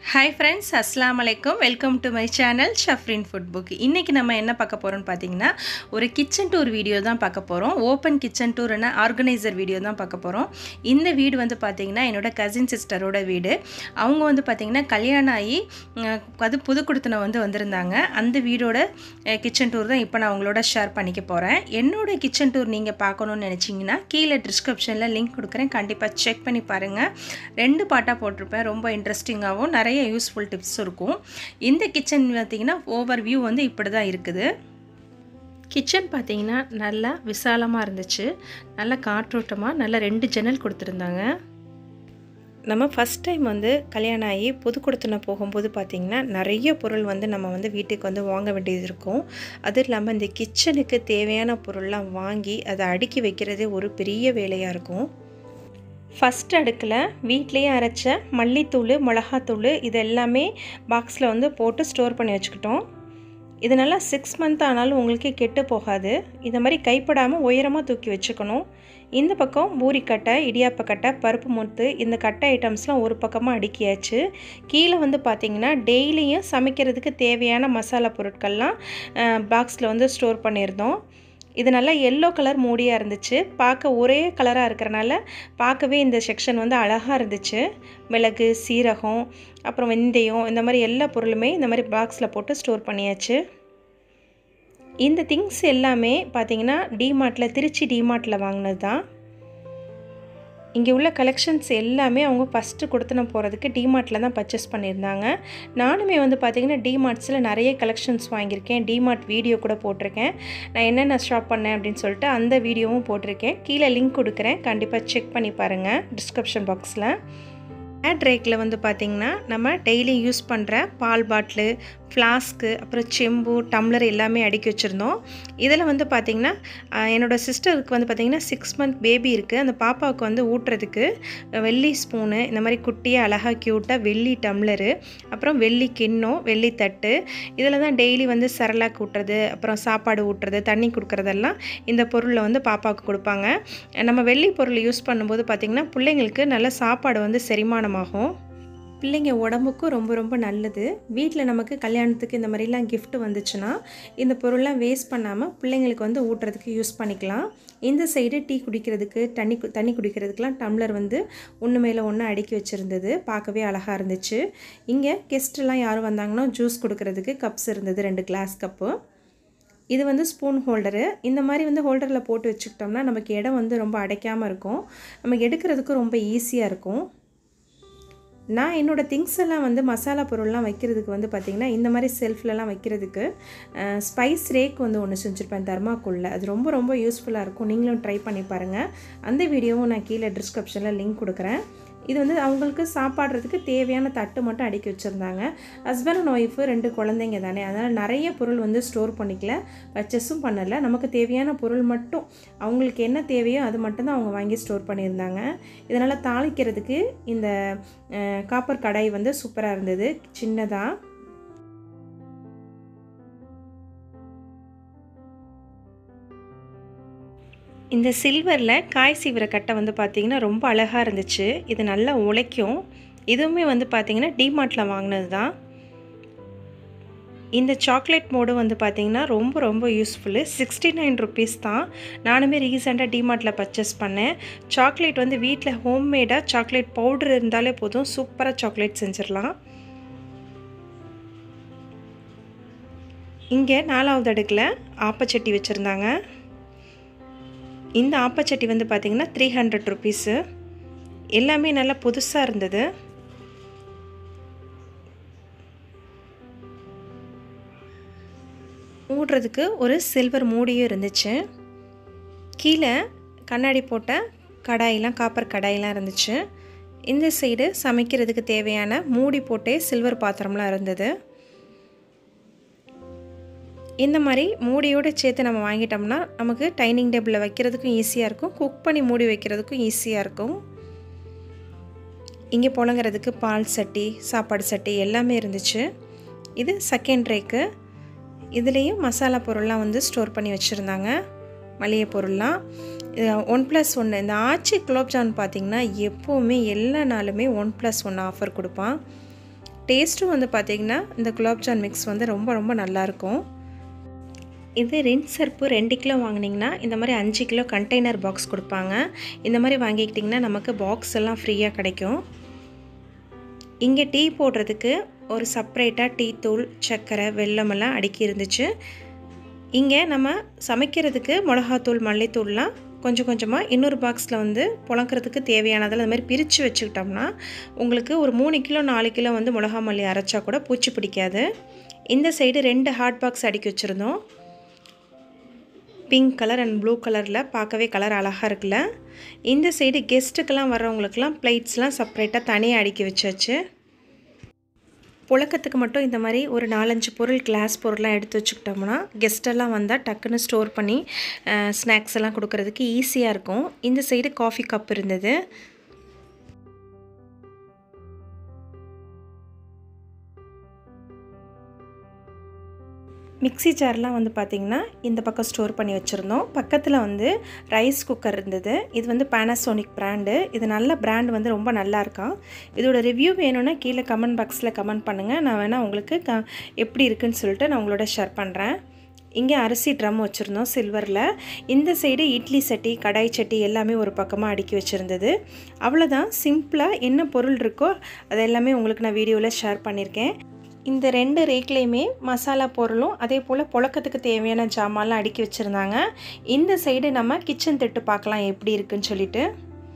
hi friends அஸ்லாம் வலைக்கம் welcome to my channel Shafrin food book இன்றைக்கி நம்ம என்ன பார்க்க போகிறோம்னு பார்த்தீங்கன்னா ஒரு கிச்சன் டூர் வீடியோ தான் பார்க்க போகிறோம் ஓப்பன் கிச்சன் டூர்னா ஆர்கனைசர் வீடியோ தான் பார்க்க போகிறோம் இந்த வீடு வந்து பார்த்திங்கன்னா என்னோட கசின் சிஸ்டரோட வீடு அவங்க வந்து பார்த்திங்கன்னா கல்யாணம் ஆகி அஹ், அது புது குடுத்தனை வந்து வந்திருந்தாங்க அந்த வீடோட கிச்சன் டூர் தான் இப்போ நான் உங்களோட ஷேர் பண்ணிக்க போகிறேன் என்னோட கிச்சன் டூர் நீங்கள் பார்க்கணுன்னு நினச்சிங்கன்னா கீழே டிஸ்கிரிப்ஷனில் லிங்க் கொடுக்குறேன் கண்டிப்பாக செக் பண்ணி பாருங்கள் ரெண்டு பாட்டாக போட்டிருப்பேன் ரொம்ப இன்ட்ரெஸ்டிங்காகவும் நிறைய யூஸ்ஃபுல் டிப்ஸ் இருக்கும் இந்த கிச்சன் பார்த்தீங்கன்னா ஓவர் வியூ வந்து இப்படி தான் இருக்குது கிச்சன் பார்த்தீங்கன்னா நல்லா விசாலமாக இருந்துச்சு நல்லா காற்றோட்டமாக நல்லா ரெண்டு ஜன்னல் கொடுத்துருந்தாங்க நம்ம ஃபஸ்ட் டைம் வந்து கல்யாணம் ஆகி புது கொடுத்துன போகும்போது பார்த்திங்கன்னா நிறைய பொருள் வந்து நம்ம வந்து வீட்டுக்கு வந்து வாங்க வேண்டியது இருக்கும் அது இல்லாமல் இந்த கிச்சனுக்கு தேவையான பொருள்லாம் வாங்கி அதை அடுக்கி வைக்கிறதே ஒரு பெரிய வேலையாக இருக்கும் ஃபஸ்ட் அடுக்கில் வீட்லேயே அரைச்ச மல்லித்தூள் மிளகாத்தூள் இது எல்லாமே பாக்ஸில் வந்து போட்டு ஸ்டோர் பண்ணி வச்சுக்கிட்டோம் இது நல்லா சிக்ஸ் மந்த் ஆனாலும் உங்களுக்கு கெட்டு போகாது இந்த மாதிரி கைப்படாமல் உயரமாக தூக்கி வச்சுக்கணும் இந்த பக்கம் பூரிக்கட்டை இடியாப்பக்கட்டை பருப்பு முத்து இந்த கட்டை ஐட்டம்ஸ்லாம் ஒரு பக்கமாக அடுக்கியாச்சு கீழே வந்து பார்த்திங்கன்னா டெய்லியும் சமைக்கிறதுக்கு தேவையான மசாலா பொருட்கள்லாம் பாக்ஸில் வந்து ஸ்டோர் பண்ணியிருந்தோம் இது நல்லா எல்லோ கலர் மூடியாக இருந்துச்சு பார்க்க ஒரே கலராக இருக்கிறனால பார்க்கவே இந்த செக்ஷன் வந்து அழகாக இருந்துச்சு மிளகு சீரகம் அப்புறம் வெந்தயம் இந்த மாதிரி எல்லா பொருளுமே இந்த மாதிரி பாக்ஸில் போட்டு ஸ்டோர் பண்ணியாச்சு இந்த திங்ஸ் எல்லாமே பார்த்தீங்கன்னா டிமார்ட்டில் திருச்சி டிமார்ட்டில் வாங்கினது தான் இங்கே உள்ள கலெக்ஷன்ஸ் எல்லாமே அவங்க ஃபஸ்ட்டு கொடுத்துன போகிறதுக்கு டிமார்ட்டில் தான் பர்ச்சேஸ் பண்ணியிருந்தாங்க நானுமே வந்து பார்த்திங்கன்னா டிமார்ட்ஸில் நிறைய கலெக்ஷன்ஸ் வாங்கியிருக்கேன் டிமார்ட் வீடியோ கூட போட்டிருக்கேன் நான் என்னென்ன ஷாப் பண்ணேன் அப்படின்னு சொல்லிட்டு அந்த வீடியோவும் போட்டிருக்கேன் கீழே லிங்க் கொடுக்குறேன் கண்டிப்பாக செக் பண்ணி பாருங்கள் டிஸ்கிரிப்ஷன் பாக்ஸில் ஆட் ரேக்கில் வந்து பார்த்திங்கன்னா நம்ம டெய்லி யூஸ் பண்ணுற பால் பாட்டிலு ஃப்ளாஸ்க்கு அப்புறம் செம்பு டம்ளர் எல்லாமே அடுக்கி வச்சுருந்தோம் இதில் வந்து பார்த்திங்கன்னா ஆஹ், என்னோட சிஸ்டருக்கு வந்து பார்த்திங்கன்னா சிக்ஸ் மந்த் பேபி இருக்குது அந்த பாப்பாவுக்கு வந்து ஊட்டுறதுக்கு வெள்ளி ஸ்பூனு இந்த மாதிரி குட்டியாக அழகாக க்யூட்டாக வெள்ளி டம்ளரு அப்புறம் வெள்ளி கிண்ணம் வெள்ளி தட்டு இதில் தான் டெய்லி வந்து சரலாக்கு ஊட்டுறது அப்புறம் சாப்பாடு ஊட்டுறது தண்ணி கொடுக்குறதெல்லாம் இந்த பொருளில் வந்து பாப்பாவுக்கு கொடுப்பாங்க நம்ம வெள்ளி பொருள் யூஸ் பண்ணும்போது பார்த்திங்கன்னா பிள்ளைங்களுக்கு நல்ல சாப்பாடு வந்து செரிமானமாகும் பிள்ளைங்க உடம்புக்கும் ரொம்ப ரொம்ப நல்லது வீட்டில் நமக்கு கல்யாணத்துக்கு இந்த மாதிரிலாம் gift வந்துச்சுன்னா இந்த பொருள்லாம் வேஸ்ட் பண்ணாமல் பிள்ளைங்களுக்கு வந்து ஊட்டுறதுக்கு யூஸ் பண்ணிக்கலாம் இந்த சைடு டீ குடிக்கிறதுக்கு தண்ணி கு- தண்ணி குடிக்கிறதுக்கெலாம் டம்ளர் வந்து ஒன்று மேலே ஒன்று அடுக்கி வச்சுருந்தது பார்க்கவே அழகாக இருந்துச்சு இங்கே கெஸ்ட்லாம் யாரும் வந்தாங்கன்னா ஜூஸ் கொடுக்கறதுக்கு கப்ஸ் இருந்தது ரெண்டு கிளாஸ் கப்பு இது வந்து ஸ்பூன் ஹோல்டரு இந்த மாதிரி வந்து ஹோல்டரில் போட்டு வச்சுக்கிட்டோம்னா நமக்கு இடம் வந்து ரொம்ப அடைக்காமல் இருக்கும் நமக்கு எடுக்கிறதுக்கு ரொம்ப ஈஸியாக இருக்கும் நான் என்னோடய திங்ஸ் எல்லாம் வந்து மசாலா பொருள்லாம் வைக்கிறதுக்கு வந்து பார்த்திங்கன்னா இந்த மாதிரி செல்ஃப்லலாம் வைக்கிறதுக்கு ஸ்பைஸ் ரேக் வந்து ஒன்று செஞ்சுருப்பேன் தர்மாக்குள்ள அது ரொம்ப ரொம்ப யூஸ்ஃபுல்லாக இருக்கும் நீங்களும் ட்ரை பண்ணி பாருங்கள் அந்த வீடியோவும் நான் கீழே டிஸ்கிரிப்ஷனில் லிங்க் கொடுக்குறேன் இது வந்து அவங்களுக்கு சாப்பாடுறதுக்கு தேவையான தட்டு மட்டும் அடுக்கி வச்சுருந்தாங்க ஹஸ்பண்ட் அண்ட் ஒய்ஃபு ரெண்டு குழந்தைங்க தானே அதனால் நிறைய பொருள் வந்து ஸ்டோர் பண்ணிக்கல பர்ச்சேஸும் பண்ணலை நமக்கு தேவையான பொருள் மட்டும் அவங்களுக்கு என்ன தேவையோ அது மட்டும்தான் அவங்க வாங்கி ஸ்டோர் பண்ணியிருந்தாங்க இதனால் தாளிக்கிறதுக்கு இந்த அஹ், காப்பர் கடாய் வந்து சூப்பராக இருந்தது சின்னதாக இந்த சில்வரில் காய் சீவிர கட்டை வந்து பார்த்திங்கன்னா ரொம்ப அழகாக இருந்துச்சு இது நல்லா உழைக்கும் இதுவுமே வந்து பார்த்திங்கன்னா டிமார்ட்டில் வாங்கினது தான் இந்த சாக்லேட் மோடு வந்து பார்த்திங்கன்னா ரொம்ப ரொம்ப யூஸ்ஃபுல்லு சிக்ஸ்டி நைன் ருபீஸ் தான் நானுமே ரீசெண்டாக டிமார்ட்டில் பர்ச்சேஸ் பண்ணேன் சாக்லேட் வந்து வீட்டில் ஹோம்மேடாக சாக்லேட் பவுடர் இருந்தாலே போதும் சூப்பராக சாக்லேட் செஞ்சிடலாம் இங்கே நாலாவது அடுக்கில் ஆப்பச்சட்டி வச்சுருந்தாங்க இந்த ஆப்பச்சட்டி வந்து பார்த்திங்கன்னா த்ரீ ஹண்ட்ரட் ருபீஸு எல்லாமே நல்லா புதுசாக இருந்தது மூடுறதுக்கு ஒரு சில்வர் மூடியும் இருந்துச்சு கீழே கண்ணாடி போட்ட கடாயெலாம் காப்பர் கடாயெலாம் இருந்துச்சு இந்த சைடு சமைக்கிறதுக்கு தேவையான மூடி போட்டே சில்வர் பாத்திரம்லாம் இருந்தது இந்த மாதிரி மூடியோடு சேர்த்து நம்ம வாங்கிட்டோம்னா நமக்கு டைனிங் டேபிளில் வைக்கிறதுக்கும் ஈஸியாக இருக்கும் குக் பண்ணி மூடி வைக்கிறதுக்கும் ஈஸியாக இருக்கும் இங்கே புழங்குறதுக்கு பால் சட்டி சாப்பாடு சட்டி எல்லாமே இருந்துச்சு இது செகண்ட் ரேக்கு இதுலேயும் மசாலா பொருள்லாம் வந்து ஸ்டோர் பண்ணி வச்சுருந்தாங்க மளிகை பொருள்லாம் ஒன் ப்ளஸ் ஒன்று இந்த ஆச்சி குலோப்ஜான் பார்த்திங்கன்னா எப்போவுமே எல்லா நாளுமே ஒன் ப்ளஸ் ஒன் ஆஃபர் கொடுப்பான் டேஸ்ட்டும் வந்து பார்த்திங்கன்னா இந்த குலாப்ஜான் மிக்ஸ் வந்து ரொம்ப ரொம்ப நல்லாயிருக்கும் இது ரின்ஸ் சர்ப்பு ரெண்டு கிலோ வாங்கினீங்கன்னா இந்த மாதிரி அஞ்சு கிலோ கண்டெய்னர் பாக்ஸ் கொடுப்பாங்க இந்த மாதிரி வாங்கிக்கிட்டிங்கன்னா நமக்கு பாக்ஸ் எல்லாம் ஃப்ரீயாக கிடைக்கும் இங்கே டீ போடுறதுக்கு ஒரு செப்ரேட்டாக டீ தூள் சர்க்கரை வெல்லமெல்லாம் அடுக்கி இருந்துச்சு இங்கே நம்ம சமைக்கிறதுக்கு மிளகாத்தூள் மல்லித்தூள்லாம் கொஞ்சம் கொஞ்சமாக இன்னொரு பாக்ஸில் வந்து புழக்கிறதுக்கு தேவையானதில் அது மாதிரி பிரித்து வச்சுக்கிட்டோம்னா உங்களுக்கு ஒரு மூணு கிலோ நாலு கிலோ வந்து மிளகா மல்லி அரைச்சா கூட பூச்சி பிடிக்காது இந்த சைடு ரெண்டு ஹாட் பாக்ஸ் அடுக்கி வச்சுருந்தோம் பிங்க் கலர் அண்ட் ப்ளூ கலரில் பார்க்கவே கலர் அழகாக இருக்குல்ல இந்த சைடு கெஸ்ட்டுக்கெல்லாம் வர்றவங்களுக்கெல்லாம் பிளேட்ஸ்லாம் செப்ரேட்டாக தனியாக அடுக்கி வச்சாச்சு புழக்கத்துக்கு மட்டும் இந்த மாதிரி ஒரு நாலஞ்சு பொருள் கிளாஸ் பொருள்லாம் எடுத்து வச்சுக்கிட்டோம்னா கெஸ்டெல்லாம் வந்தால் டக்குன்னு ஸ்டோர் பண்ணி ஸ்நாக்ஸ் எல்லாம் கொடுக்கறதுக்கு ஈஸியாக இருக்கும் இந்த சைடு காஃபி கப் இருந்தது மிக்சி ஜார்லாம் வந்து பார்த்திங்கன்னா இந்த பக்கம் ஸ்டோர் பண்ணி வச்சுருந்தோம் பக்கத்தில் வந்து ரைஸ் குக்கர் இருந்தது இது வந்து பேனாசோனிக் பிராண்டு இது நல்ல பிராண்ட் வந்து ரொம்ப நல்லா இருக்கான் இதோட ரிவ்யூ வேணும்னா கீழே கமெண்ட் பாக்ஸில் கமெண்ட் பண்ணுங்கள் நான் வேணால் உங்களுக்கு க எப்படி இருக்குன்னு சொல்லிட்டு நான் உங்களோட ஷேர் பண்ணுறேன் இங்கே அரிசி ட்ரம் வச்சுருந்தோம் சில்வரில் இந்த சைடு இட்லி சட்டி கடாய் சட்டி எல்லாமே ஒரு பக்கமாக அடுக்கி வச்சுருந்தது அவ்வளோதான் சிம்பிளாக என்ன பொருள் இருக்கோ அது எல்லாமே உங்களுக்கு நான் வீடியோவில் ஷேர் பண்ணியிருக்கேன் இந்த ரெண்டு ரேக்லேயுமே மசாலா பொருளும் அதே போல் புழக்கத்துக்கு தேவையான ஜாமான்லாம் அடுக்கி வச்சுருந்தாங்க இந்த சைடு நம்ம கிச்சன் தட்டு பார்க்கலாம் எப்படி இருக்குன்னு சொல்லிட்டு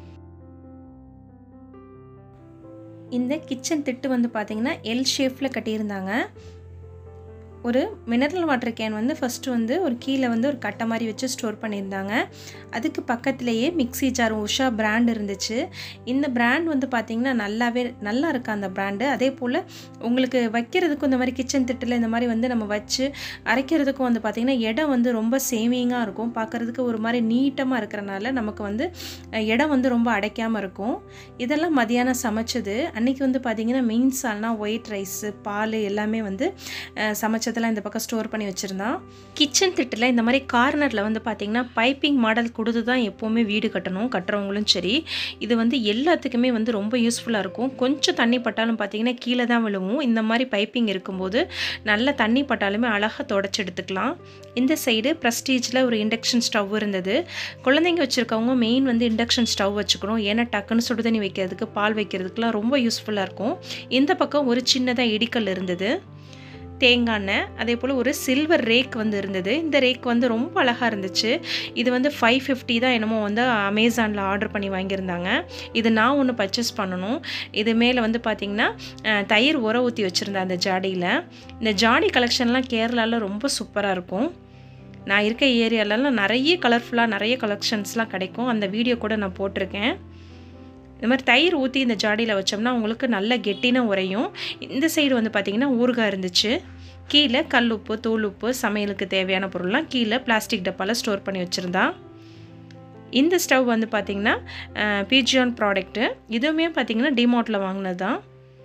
இந்த கிச்சன் திட்டு வந்து பார்த்திங்கன்னா எல் ஷேப்பில் கட்டியிருந்தாங்க ஒரு மினரல் வாட்டர் கேன் வந்து ஃபஸ்ட்டு வந்து ஒரு கீழே வந்து ஒரு கட்டை மாதிரி வச்சு ஸ்டோர் பண்ணியிருந்தாங்க அதுக்கு பக்கத்துலேயே மிக்ஸி ஜார் உஷா பிராண்ட் இருந்துச்சு இந்த பிராண்ட் வந்து பார்த்திங்கன்னா நல்லாவே நல்லா இருக்குது அந்த பிராண்டு அதே போல் உங்களுக்கு வைக்கிறதுக்கும் இந்த மாதிரி கிச்சன் திட்டில் இந்த மாதிரி வந்து நம்ம வச்சு அரைக்கிறதுக்கும் வந்து பார்த்திங்கன்னா இடம் வந்து ரொம்ப சேவிங்காக இருக்கும் பார்க்குறதுக்கு ஒரு மாதிரி நீட்டமாக இருக்கிறனால நமக்கு வந்து இடம் வந்து ரொம்ப அடைக்காமல் இருக்கும் இதெல்லாம் மதியானம் சமைச்சது அன்றைக்கி வந்து பார்த்திங்கன்னா மீன் சால்னா ஒயிட் ரைஸு பால் எல்லாமே வந்து சமைச்ச பட்சத்தில் இந்த பக்கம் ஸ்டோர் பண்ணி வச்சுருந்தான் கிச்சன் திட்டில் இந்த மாதிரி கார்னரில் வந்து பார்த்திங்கன்னா பைப்பிங் மாடல் கொடுத்து தான் எப்போவுமே வீடு கட்டணும் கட்டுறவங்களும் சரி இது வந்து எல்லாத்துக்குமே வந்து ரொம்ப யூஸ்ஃபுல்லாக இருக்கும் கொஞ்சம் தண்ணி பட்டாலும் பார்த்திங்கன்னா கீழே தான் விழுவும் இந்த மாதிரி பைப்பிங் இருக்கும்போது நல்ல தண்ணி பட்டாலுமே அழகாக தொடச்சி எடுத்துக்கலாம் இந்த சைடு ப்ரெஸ்டீஜில் ஒரு இண்டக்ஷன் ஸ்டவ் இருந்தது குழந்தைங்க வச்சுருக்கவங்க மெயின் வந்து இண்டக்ஷன் ஸ்டவ் வச்சுக்கணும் ஏன்னா டக்குன்னு சுடுதண்ணி வைக்கிறதுக்கு பால் வைக்கிறதுக்குலாம் ரொம்ப யூஸ்ஃபுல்லாக இருக்கும் இந்த பக்கம் ஒரு சின்னதாக இடிக்கல் இருந்தது தேங்காய் எண்ணெய் அதே போல் ஒரு சில்வர் ரேக் வந்து இருந்தது இந்த ரேக் வந்து ரொம்ப அழகாக இருந்துச்சு இது வந்து ஃபைவ் ஃபிஃப்டி தான் என்னமோ வந்து அமேசானில் ஆர்டர் பண்ணி வாங்கியிருந்தாங்க இது நான் ஒன்று பர்ச்சேஸ் பண்ணணும் இது மேலே வந்து பார்த்திங்கன்னா தயிர் உர ஊற்றி வச்சுருந்தேன் அந்த ஜாடியில் இந்த ஜாடி கலெக்ஷன்லாம் கேரளாவில் ரொம்ப சூப்பராக இருக்கும் நான் இருக்க ஏரியாலலாம் நிறைய கலர்ஃபுல்லாக நிறைய கலெக்ஷன்ஸ்லாம் கிடைக்கும் அந்த வீடியோ கூட நான் போட்டிருக்கேன் இந்த மாதிரி தயிர் ஊற்றி இந்த ஜாடியில் வச்சோம்னா உங்களுக்கு நல்ல கெட்டின உரையும் இந்த சைடு வந்து பார்த்திங்கன்னா ஊறுகாய் இருந்துச்சு கீழே கல் உப்பு தூள் உப்பு சமையலுக்கு தேவையான பொருள்லாம் கீழே பிளாஸ்டிக் டப்பாவில் ஸ்டோர் பண்ணி வச்சுருந்தா இந்த ஸ்டவ் வந்து பார்த்திங்கன்னா பிஜியான் ப்ராடக்ட்டு இதுவுமே பார்த்திங்கன்னா டிமார்ட்டில் வாங்கினது தான்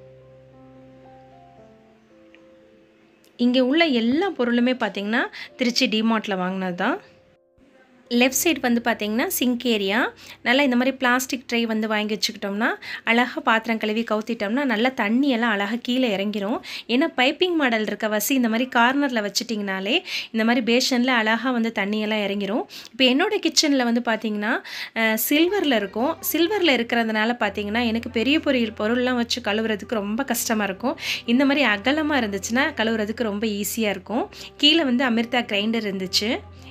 இங்கே உள்ள எல்லா பொருளுமே பார்த்திங்கன்னா திருச்சி டிமார்ட்டில் வாங்கினது தான் லெஃப்ட் சைடு வந்து பார்த்திங்கன்னா சிங்க் ஏரியா நல்லா இந்த மாதிரி பிளாஸ்டிக் ட்ரை வந்து வாங்கி வச்சுக்கிட்டோம்னா அழகாக பாத்திரம் கழுவி கவுத்திட்டோம்னா நல்லா தண்ணியெல்லாம் அழகாக கீழே இறங்கிரும் ஏன்னா பைப்பிங் மாடல் இருக்க வசி இந்த மாதிரி கார்னரில் வச்சுட்டிங்கனாலே இந்த மாதிரி பேஷனில் அழகாக வந்து தண்ணியெல்லாம் இறங்கிரும் இப்போ என்னோடய கிச்சனில் வந்து பார்த்திங்கன்னா சில்வரில் இருக்கும் சில்வரில் இருக்கிறதுனால பார்த்திங்கன்னா எனக்கு பெரிய பெரிய பொருள்லாம் வச்சு கழுவுறதுக்கு ரொம்ப கஷ்டமாக இருக்கும் இந்த மாதிரி அகலமாக இருந்துச்சுன்னா கழுவுறதுக்கு ரொம்ப ஈஸியாக இருக்கும் கீழே வந்து அமிர்தா கிரைண்டர் இருந்துச்சு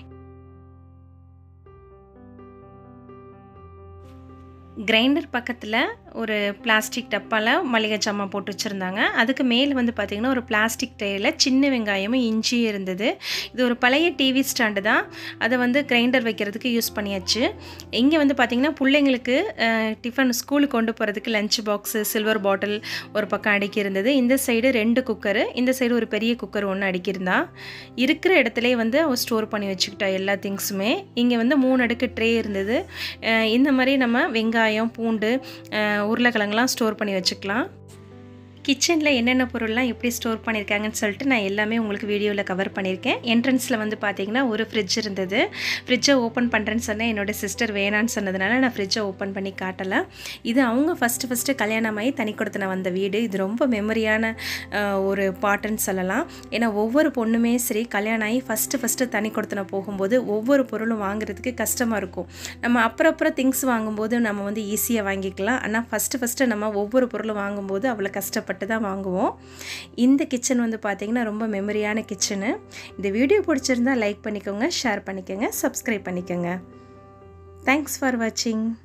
கிரைண்டர் பக்கத்தில் ஒரு பிளாஸ்டிக் டப்பாவில் மளிகை ஜாமான் போட்டு வச்சுருந்தாங்க அதுக்கு மேலே வந்து பார்த்திங்கன்னா ஒரு பிளாஸ்டிக் ட்ரேயில் சின்ன வெங்காயமும் இஞ்சியும் இருந்தது இது ஒரு பழைய டிவி ஸ்டாண்டு தான் அதை வந்து கிரைண்டர் வைக்கிறதுக்கு யூஸ் பண்ணியாச்சு இங்கே வந்து பார்த்திங்கன்னா பிள்ளைங்களுக்கு டிஃபன் ஸ்கூலுக்கு கொண்டு போகிறதுக்கு லஞ்ச் பாக்ஸு சில்வர் பாட்டில் ஒரு பக்கம் அடுக்கி இருந்தது இந்த சைடு ரெண்டு குக்கரு இந்த சைடு ஒரு பெரிய குக்கர் ஒன்று அடுக்கியிருந்தா இருக்கிற இடத்துல வந்து அவள் ஸ்டோர் பண்ணி வச்சுக்கிட்டா எல்லா திங்ஸுமே இங்கே வந்து மூணு அடுக்கு ட்ரே இருந்தது இந்த மாதிரி நம்ம வெங்காயம் பூண்டு உருளைக்கிழங்குலாம் ஸ்டோர் பண்ணி வச்சுக்கலாம் கிச்சனில் என்னென்ன பொருள்லாம் எப்படி ஸ்டோர் பண்ணியிருக்காங்கன்னு சொல்லிட்டு நான் எல்லாமே உங்களுக்கு வீடியோவில் கவர் பண்ணியிருக்கேன் என்ட்ரன்ஸில் வந்து பார்த்தீங்கன்னா ஒரு ஃப்ரிட்ஜ் இருந்தது ஃப்ரிட்ஜை ஓப்பன் பண்ணுறேன்னு சொன்னேன் என்னோடய சிஸ்டர் வேணான்னு சொன்னதுனால நான் ஃப்ரிட்ஜை ஓப்பன் பண்ணி காட்டலை இது அவங்க ஃபஸ்ட்டு ஃபஸ்ட்டு கல்யாணமாகி தனி கொடுத்துன வந்த வீடு இது ரொம்ப மெமரியான அஹ், ஒரு பாட்டுன்னு சொல்லலாம் ஏன்னா ஒவ்வொரு பொண்ணுமே சரி கல்யாணம் ஆகி ஃபஸ்ட்டு ஃபஸ்ட்டு தனி கொடுத்துன போகும்போது ஒவ்வொரு பொருளும் வாங்குறதுக்கு கஷ்டமாக இருக்கும் நம்ம அப்புறம் அப்புறம் திங்ஸ் வாங்கும்போது நம்ம வந்து ஈஸியாக வாங்கிக்கலாம் ஆனால் ஃபஸ்ட்டு ஃபஸ்ட்டு நம்ம ஒவ்வொரு பொருளும் வாங்கும்போது அவ்வளோ கஷ்டப்பட்டு தான் வாங்குவோம் இந்த கிச்சன் வந்து பார்த்திங்கன்னா ரொம்ப மெமரியான கிச்சனு இந்த வீடியோ பிடிச்சிருந்தா லைக் பண்ணிக்கோங்க ஷேர் பண்ணிக்கோங்க சப்ஸ்கிரைப் பண்ணிக்கோங்க தேங்க்ஸ் ஃபார் வாட்சிங்